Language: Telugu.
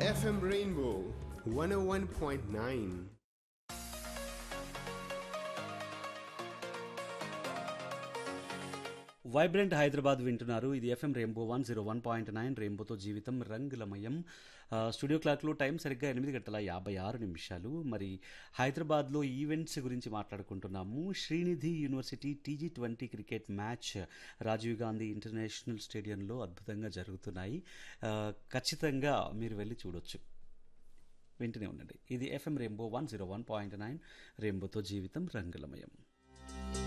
FM Rainbow 101.9. వైబ్రెంట్ హైదరాబాద్ వింటున్నారు ఇది FM rainbow one zero one point nine రెయిన్బోతో జీవితం రంగులమయం ఆ, స్టూడియో క్లాక్లో టైం సరిగ్గా ఎనిమిది గంటల యాభై ఆరు నిమిషాలు మరి హైదరాబాద్లో ఈవెంట్స్ గురించి మాట్లాడుకుంటున్నాము Srinidhi university TG twenty cricket match Rajiv Gandhi international స్టేడియంలో అద్భుతంగా జరుగుతున్నాయి ఆ, ఖచ్చితంగా మీరు వెళ్ళి చూడొచ్చు వింటూనే ఉండండి ఇది FM rainbow one zero one point nine రెయిన్బోతో జీవితం రంగులమయం